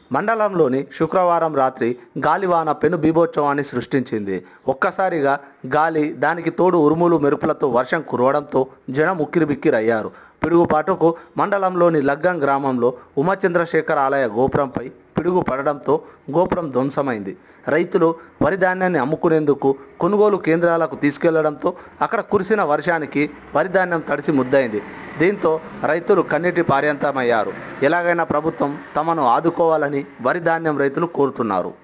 మండలంలోని శుక్రవారం రాత్రి గాలివాన పెను బీభోత్సవాన్ని సృష్టించింది ఒక్కసారిగా గాలి దానికి తోడు ఉరుములు మెరుపులతో వర్షం కురవడంతో జనం ఉక్కిరిబిక్కిరయ్యారు పిడుగుపాటుకు మండలంలోని లగ్గం గ్రామంలో ఉమాచంద్రశేఖర్ ఆలయ గోపురంపై పిడుగు పడడంతో గోపురం ధ్వంసమైంది రైతులు వరి ధాన్యాన్ని అమ్ముకునేందుకు కొనుగోలు కేంద్రాలకు తీసుకెళ్లడంతో అక్కడ కురిసిన వర్షానికి వరి ధాన్యం తడిసి ముద్దయింది దీంతో రైతులు కన్నీటి పార్యంతమయ్యారు ఎలాగైనా ప్రభుత్వం తమను ఆదుకోవాలని వరి ధాన్యం రైతులు కోరుతున్నారు